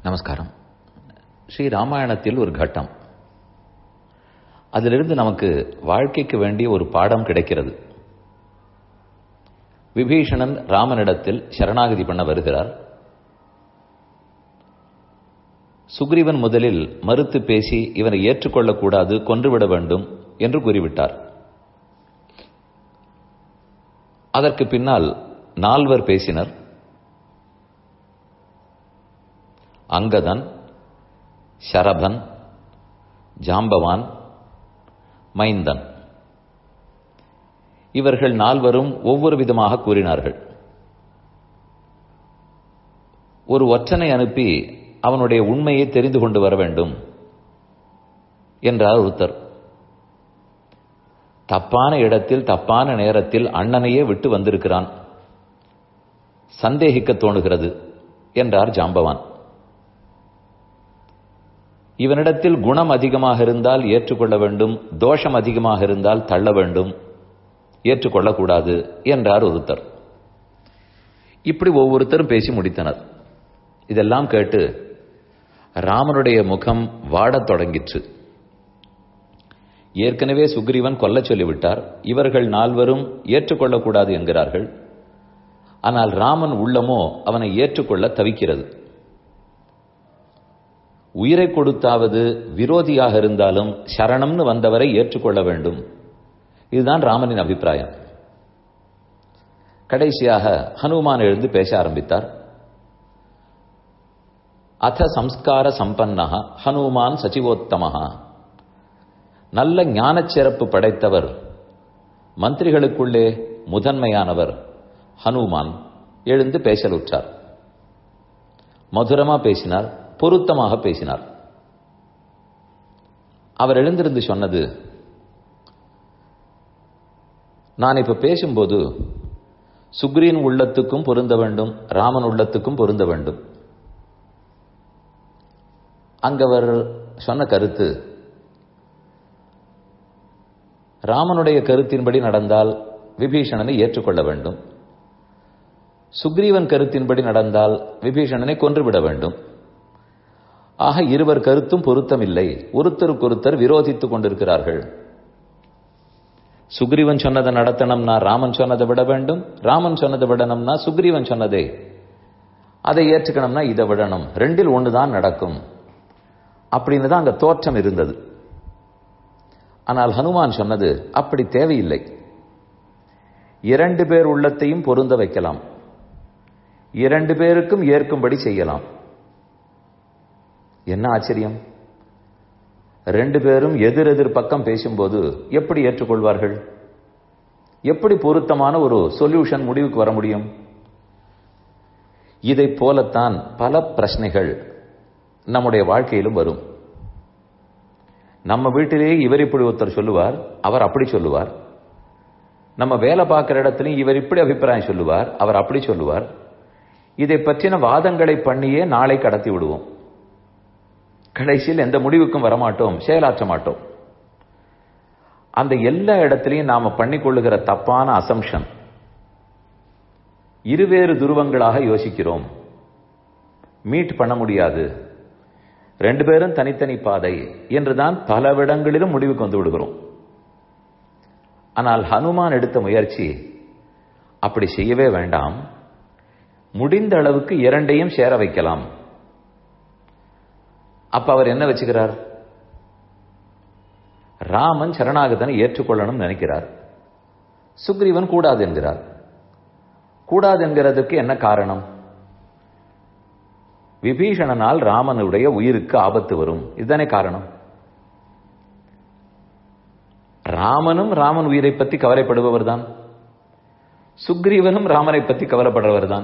நமஸ்காரம் ஸ்ரீ ராமாயணத்தில் ஒரு கட்டம் அதிலிருந்து நமக்கு வாழ்க்கைக்கு வேண்டிய ஒரு பாடம் கிடைக்கிறது விபீஷணன் ராமனிடத்தில் சரணாகதி பண்ண வருகிறார் சுக்ரீவன் முதலில் மறுத்து பேசி இவனை ஏற்றுக்கொள்ளக்கூடாது கொன்றுவிட வேண்டும் என்று கூறிவிட்டார் அதற்கு பின்னால் நால்வர் பேசினர் அங்கதன் ஷரபன் ஜாம்பவான் மைந்தன் இவர்கள் நால்வரும் ஒவ்வொரு விதமாக கூறினார்கள் ஒரு ஒற்றனை அனுப்பி அவனுடைய உண்மையை தெரிந்து கொண்டு வர வேண்டும் என்றார் ஒருத்தர் தப்பான இடத்தில் தப்பான நேரத்தில் அண்ணனையே விட்டு வந்திருக்கிறான் சந்தேகிக்க தோணுகிறது என்றார் ஜாம்பவான் இவனிடத்தில் குணம் அதிகமாக இருந்தால் ஏற்றுக்கொள்ள வேண்டும் தோஷம் அதிகமாக இருந்தால் தள்ள வேண்டும் ஏற்றுக்கொள்ளக்கூடாது என்றார் ஒருத்தர் இப்படி ஒவ்வொருத்தரும் பேசி முடித்தனர் இதெல்லாம் கேட்டு ராமனுடைய முகம் வாடத் தொடங்கிற்று ஏற்கனவே சுக்ரீவன் கொல்ல சொல்லிவிட்டார் இவர்கள் நால்வரும் ஏற்றுக்கொள்ளக்கூடாது என்கிறார்கள் ஆனால் ராமன் உள்ளமோ அவனை ஏற்றுக்கொள்ள தவிக்கிறது உயிரை கொடுத்தாவது விரோதியாக இருந்தாலும் சரணம்னு வந்தவரை ஏற்றுக்கொள்ள வேண்டும் இதுதான் ராமனின் அபிப்பிராயம் கடைசியாக ஹனுமான் எழுந்து பேச ஆரம்பித்தார் அத சம்ஸ்கார சம்பன்னக ஹனுமான் சச்சிவோத்தமஹா நல்ல ஞானச் சிறப்பு படைத்தவர் மந்திரிகளுக்குள்ளே முதன்மையானவர் ஹனுமான் எழுந்து பேசலுற்றார் மதுரமா பேசினார் பொருத்தமாக பேசினார் அவர் எழுந்திருந்து சொன்னது நான் இப்ப பேசும்போது சுக்ரீன் உள்ளத்துக்கும் பொருந்த வேண்டும் ராமன் உள்ளத்துக்கும் பொருந்த வேண்டும் அங்கவர் சொன்ன கருத்து ராமனுடைய கருத்தின்படி நடந்தால் விபீஷணனை ஏற்றுக்கொள்ள வேண்டும் சுக்ரீவன் கருத்தின்படி நடந்தால் விபீஷணனை கொன்றுவிட வேண்டும் ஆக இருவர் கருத்தும் பொருத்தமில்லை ஒருத்தருக்கொருத்தர் விரோதித்துக் கொண்டிருக்கிறார்கள் சுக்ரீவன் சொன்னதை நடத்தணும்னா ராமன் சொன்னதை விட வேண்டும் ராமன் சொன்னதை விடணும்னா சுக்ரீவன் சொன்னதே அதை ஏற்றுக்கணும்னா இதை விடணும் ரெண்டில் ஒண்ணுதான் நடக்கும் அப்படின்னு தான் அங்க தோற்றம் இருந்தது ஆனால் ஹனுமான் சொன்னது அப்படி தேவையில்லை இரண்டு பேர் உள்ளத்தையும் பொருந்த வைக்கலாம் இரண்டு பேருக்கும் ஏற்கும்படி செய்யலாம் என்ன ஆச்சரியம் ரெண்டு பேரும் எதிரெதிர் பக்கம் பேசும்போது எப்படி ஏற்றுக்கொள்வார்கள் எப்படி பொருத்தமான ஒரு சொல்யூஷன் முடிவுக்கு வர முடியும் இதை போலத்தான் பல பிரச்சனைகள் நம்முடைய வாழ்க்கையிலும் வரும் நம்ம வீட்டிலேயே இவர் இப்படி ஒருத்தர் சொல்லுவார் அவர் அப்படி சொல்லுவார் நம்ம வேலை பார்க்கிற இடத்துலையும் இவர் இப்படி அபிப்பிராயம் சொல்லுவார் அவர் அப்படி சொல்லுவார் இதை பற்றின வாதங்களை பண்ணியே நாளை கடத்தி விடுவோம் கடைசியில் எந்த முடிவுக்கும் வரமாட்டோம் செயலாற்ற மாட்டோம் அந்த எல்லா இடத்திலையும் நாம பண்ணிக்கொள்ளுகிற தப்பான அசம்ஷன் இருவேறு துருவங்களாக யோசிக்கிறோம் மீட் பண்ண முடியாது ரெண்டு பேரும் தனித்தனி பாதை என்றுதான் பல இடங்களிலும் முடிவுக்கு வந்து விடுகிறோம் ஆனால் ஹனுமான் எடுத்த முயற்சி அப்படி செய்யவே வேண்டாம் முடிந்த அளவுக்கு இரண்டையும் சேர வைக்கலாம் அப்ப அவர் என்ன வச்சுக்கிறார் ராமன் சரணாகதனை ஏற்றுக்கொள்ளணும் நினைக்கிறார் சுக்ரீவன் கூடாது என்கிறார் கூடாது என்கிறதுக்கு என்ன காரணம் விபீஷணனால் ராமனுடைய உயிருக்கு ஆபத்து வரும் இதுதானே காரணம் ராமனும் ராமன் உயிரை பற்றி கவலைப்படுபவர் தான் சுக்ரீவனும் ராமனை பற்றி கவலைப்படுறவர் தான்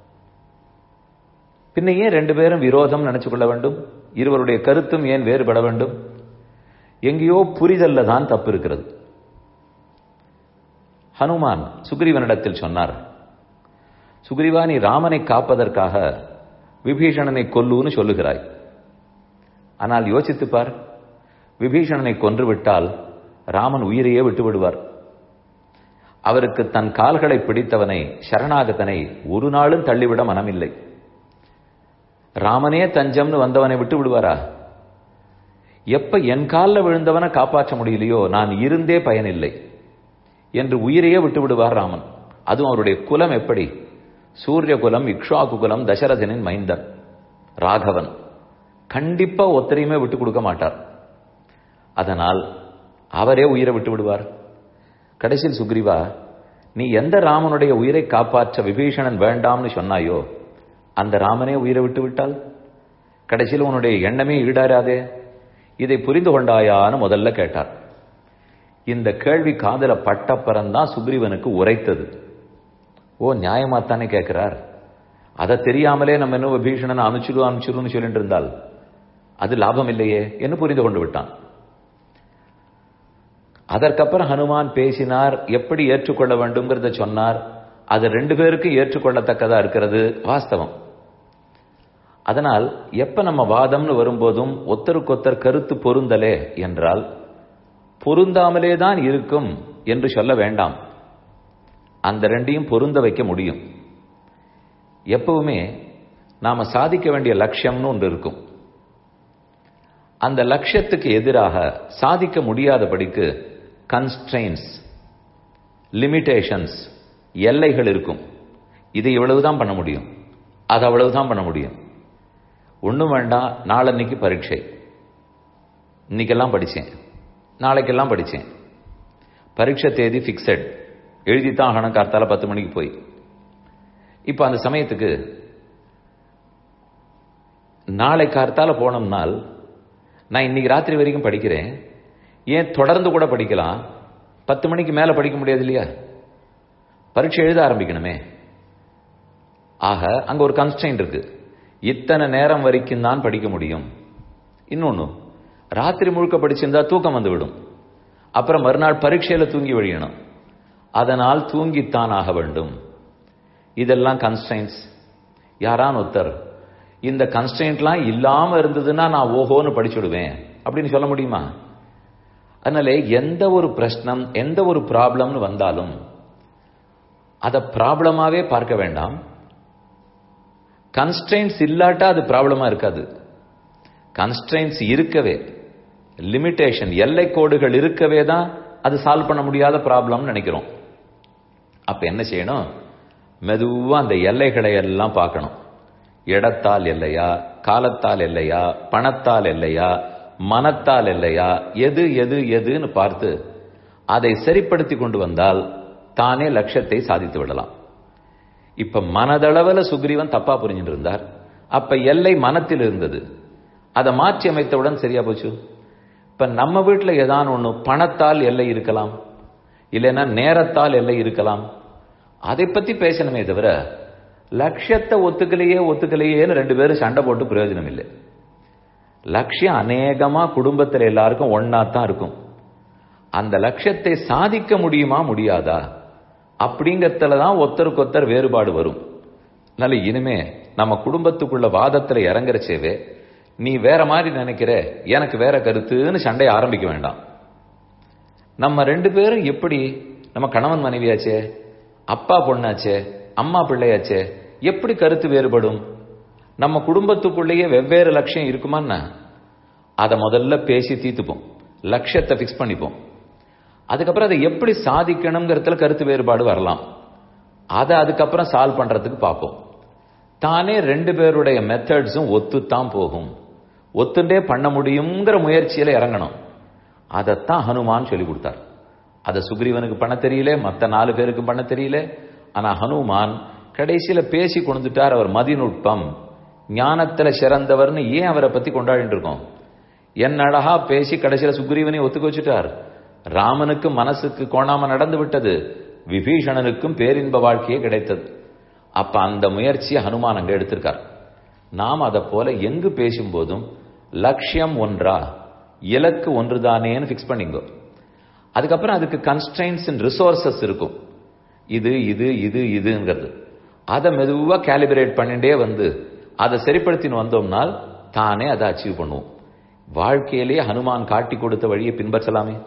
பின்ன ஏன் ரெண்டு பேரும் விரோதம் நினைச்சு கொள்ள வேண்டும் இருவருடைய கருத்தும் ஏன் வேறுபட வேண்டும் எங்கேயோ புரிதல்ல தான் தப்பு இருக்கிறது ஹனுமான் சுக்ரீவனிடத்தில் சொன்னார் சுக்ரீவா நீ ராமனை காப்பதற்காக விபீஷணனை கொல்லுன்னு சொல்லுகிறாய் ஆனால் யோசித்துப்பார் விபீஷணனை கொன்றுவிட்டால் ராமன் உயிரையே விட்டு விடுவார் அவருக்கு தன் கால்களை பிடித்தவனை சரணாகதனை ஒரு நாளும் தள்ளிவிட மனமில்லை ராமனே தஞ்சம்னு வந்தவனை விட்டு விடுவாரா எப்ப என் காலில் விழுந்தவனை காப்பாற்ற முடியலையோ நான் இருந்தே பயனில்லை என்று உயிரையே விட்டு விடுவார் ராமன் அதுவும் அவருடைய குலம் எப்படி சூரிய குலம் இக்ஷாக்கு குலம் தசரதனின் மைந்தன் ராகவன் கண்டிப்பா ஒத்தரையுமே விட்டு கொடுக்க மாட்டார் அதனால் அவரே உயிரை விட்டு விடுவார் கடைசியில் சுக்ரீவா நீ எந்த ராமனுடைய உயிரை காப்பாற்ற விபீஷணன் வேண்டாம்னு சொன்னாயோ அந்த ராமனே உயிரை விட்டு விட்டால் கடைசியில் உன்னுடைய எண்ணமே ஈடாராதே இதை புரிந்து கொண்டாயான்னு முதல்ல கேட்டார் இந்த கேள்வி காதல பட்டப்பறந்தான் சுக்ரீவனுக்கு உரைத்தது ஓ நியாயமாத்தானே கேட்கிறார் அதை தெரியாமலே நம்ம என்ன விபீஷணன் அனுச்சிரு அனுச்சிருன்னு சொல்லிட்டு இருந்தால் அது லாபம் இல்லையே என்று புரிந்து கொண்டு விட்டான் அதற்கப்புறம் ஹனுமான் பேசினார் எப்படி ஏற்றுக்கொள்ள வேண்டும்ங்கிறத சொன்னார் அது ரெண்டு பேருக்கும் ஏற்றுக்கொள்ளத்தக்கதா இருக்கிறது வாஸ்தவம் அதனால் எப்ப நம்ம வாதம்னு வரும்போதும் ஒத்தருக்கொத்தர் கருத்து பொருந்தலே என்றால் பொருந்தாமலே தான் இருக்கும் என்று சொல்ல வேண்டாம் அந்த ரெண்டையும் பொருந்த வைக்க முடியும் எப்பவுமே நாம சாதிக்க வேண்டிய லட்சியம்னு ஒன்று இருக்கும் அந்த லட்சியத்துக்கு எதிராக சாதிக்க முடியாதபடிக்கு கன்ஸ்ட்ரெயின்ஸ் லிமிட்டேஷன்ஸ் எல்லைகள் இருக்கும் இதை இவ்வளவுதான் பண்ண முடியும் அது அவ்வளவுதான் பண்ண முடியும் ஒன்றும் வேண்டாம் நாளன்னைக்கு பரீட்சை இன்னைக்கெல்லாம் படித்தேன் நாளைக்கெல்லாம் படித்தேன் பரீட்சை தேதி ஃபிக்ஸட் எழுதித்தான் ஆகணும் கார்த்தால பத்து மணிக்கு போய் இப்போ அந்த சமயத்துக்கு நாளை கார்த்தால போனோம்னால் நான் இன்னைக்கு ராத்திரி வரைக்கும் படிக்கிறேன் ஏன் தொடர்ந்து கூட படிக்கலாம் பத்து மணிக்கு மேலே படிக்க முடியாது இல்லையா பரீட்சை எழுத ஆரம்பிக்கணுமே ஆக அங்க ஒரு கன்ஸ்டைன் இருக்கு இத்தனை நேரம் வரைக்கும் தான் படிக்க முடியும் இன்னொன்னு ராத்திரி முழுக்க படிச்சிருந்தா தூக்கம் வந்து விடும் அப்புறம் மறுநாள் பரீட்சையில தூங்கி வழியணும் அதனால் தூங்கித்தான் ஆக வேண்டும் இதெல்லாம் கன்ஸ்டைன்ஸ் யாரான் ஒருத்தர் இந்த கன்ஸ்டைன்ட்லாம் இல்லாம இருந்ததுன்னா நான் ஓஹோன்னு படிச்சுடுவேன் அப்படின்னு சொல்ல முடியுமா அதனால எந்த ஒரு பிரச்சனம் எந்த ஒரு ப்ராப்ளம்னு வந்தாலும் அதை ப்ராப்ளமாவே பார்க்க வேண்டாம் கன்ஸ்ட்ரெயின்ஸ் இல்லாட்டா அது ப்ராப்ளமா இருக்காது கன்ஸ்ட்ரெயின்ஸ் இருக்கவே லிமிட்டேஷன் எல்லை கோடுகள் இருக்கவே தான் அது சால்வ் பண்ண முடியாத ப்ராப்ளம்னு நினைக்கிறோம் அப்ப என்ன செய்யணும் மெதுவா அந்த எல்லைகளை எல்லாம் பார்க்கணும் இடத்தால் இல்லையா காலத்தால் இல்லையா பணத்தால் இல்லையா மனத்தால் இல்லையா எது எது எதுன்னு பார்த்து அதை சரிப்படுத்தி கொண்டு வந்தால் தானே லட்சியத்தை சாதித்து விடலாம் இப்ப மனதளவுல சுக்ரீவன் தப்பா புரிஞ்சுட்டு இருந்தார் அப்ப எல்லை மனத்தில் இருந்தது அதை மாற்றி அமைத்தவுடன் சரியா போச்சு இப்ப நம்ம வீட்டுல ஏதான் ஒண்ணு பணத்தால் எல்லை இருக்கலாம் இல்லைன்னா நேரத்தால் எல்லை இருக்கலாம் அதை பத்தி பேசணுமே தவிர லட்சியத்தை ஒத்துக்கலையே ஒத்துக்கலையேன்னு ரெண்டு பேரும் சண்டை போட்டு பிரயோஜனம் இல்லை லட்சியம் அநேகமா குடும்பத்தில் எல்லாருக்கும் ஒன்னா தான் இருக்கும் அந்த லட்சியத்தை சாதிக்க முடியுமா முடியாதா அப்படிங்கறதுல தான் ஒருத்தருக்கு ஒருத்தர் வேறுபாடு வரும் அதனால இனிமே நம்ம குடும்பத்துக்குள்ள வாதத்துல இறங்குறச்சேவே நீ வேற மாதிரி நினைக்கிற எனக்கு வேற கருத்துன்னு சண்டையை ஆரம்பிக்க வேண்டாம் நம்ம ரெண்டு பேரும் எப்படி நம்ம கணவன் மனைவியாச்சே அப்பா பொண்ணாச்சே அம்மா பிள்ளையாச்சே எப்படி கருத்து வேறுபடும் நம்ம குடும்பத்துக்குள்ளேயே வெவ்வேறு லட்சியம் இருக்குமான்னா அதை முதல்ல பேசி தீர்த்துப்போம் லட்சியத்தை ஃபிக்ஸ் பண்ணிப்போம் அதுக்கப்புறம் அதை எப்படி சாதிக்கணுங்கிறதுல கருத்து வேறுபாடு வரலாம் அதை அதுக்கப்புறம் சால்வ் பண்றதுக்கு பார்ப்போம் தானே ரெண்டு பேருடைய மெத்தட்ஸும் ஒத்துத்தான் போகும் ஒத்துண்டே பண்ண முடியுங்கிற முயற்சியில இறங்கணும் அதைத்தான் ஹனுமான் சொல்லி கொடுத்தார் அதை சுக்ரீவனுக்கு பண்ண தெரியல மற்ற நாலு பேருக்கு பண்ண தெரியல ஆனா ஹனுமான் கடைசியில பேசி கொண்டுட்டார் அவர் மதிநுட்பம் ஞானத்துல சிறந்தவர்னு ஏன் அவரை பத்தி கொண்டாடிட்டு இருக்கோம் என் அழகா பேசி கடைசியில சுக்ரீவனை ஒத்துக்க வச்சுட்டார் ராமனுக்கு மனசுக்கு கோணாம நடந்து விட்டது விபீஷணனுக்கும் பேரின்ப வாழ்க்கையே கிடைத்தது அப்ப அந்த முயற்சியை ஹனுமான் அங்க எடுத்திருக்கார் நாம் அதை போல எங்கு பேசும்போதும் லட்சியம் ஒன்றா இலக்கு ஒன்றுதானேன்னு ஃபிக்ஸ் பண்ணிங்கோ அதுக்கப்புறம் அதுக்கு கன்ஸ்ட்ரைன்ஸ் அண்ட் ரிசோர்சஸ் இருக்கும் இது இது இது இதுங்கிறது அதை மெதுவா கேலிபிரேட் பண்ணிட்டே வந்து அதை சரிப்படுத்தின்னு வந்தோம்னால் தானே அதை அச்சீவ் பண்ணுவோம் வாழ்க்கையிலேயே ஹனுமான் காட்டி கொடுத்த வழியை பின்பற்றலாமே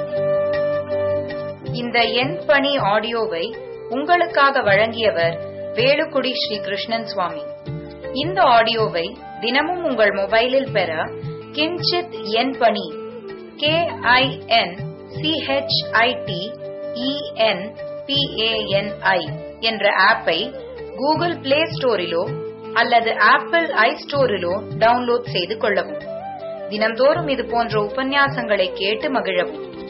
இந்த எண் பணி ஆடியோவை உங்களுக்காக வழங்கியவர் வேலுக்குடி ஸ்ரீ கிருஷ்ணன் சுவாமி இந்த ஆடியோவை தினமும் உங்கள் மொபைலில் பெற கிஞ்சித் என் பணி கே ஐ என் சிஹெச்ஐடி இஎன் பிஏஎன்ஐ என்ற ஆப்பை கூகுள் பிளே ஸ்டோரிலோ அல்லது ஆப்பிள் ஐ ஸ்டோரிலோ டவுன்லோட் செய்து கொள்ளவும் தினந்தோறும் இது போன்ற உபன்யாசங்களை கேட்டு மகிழவும்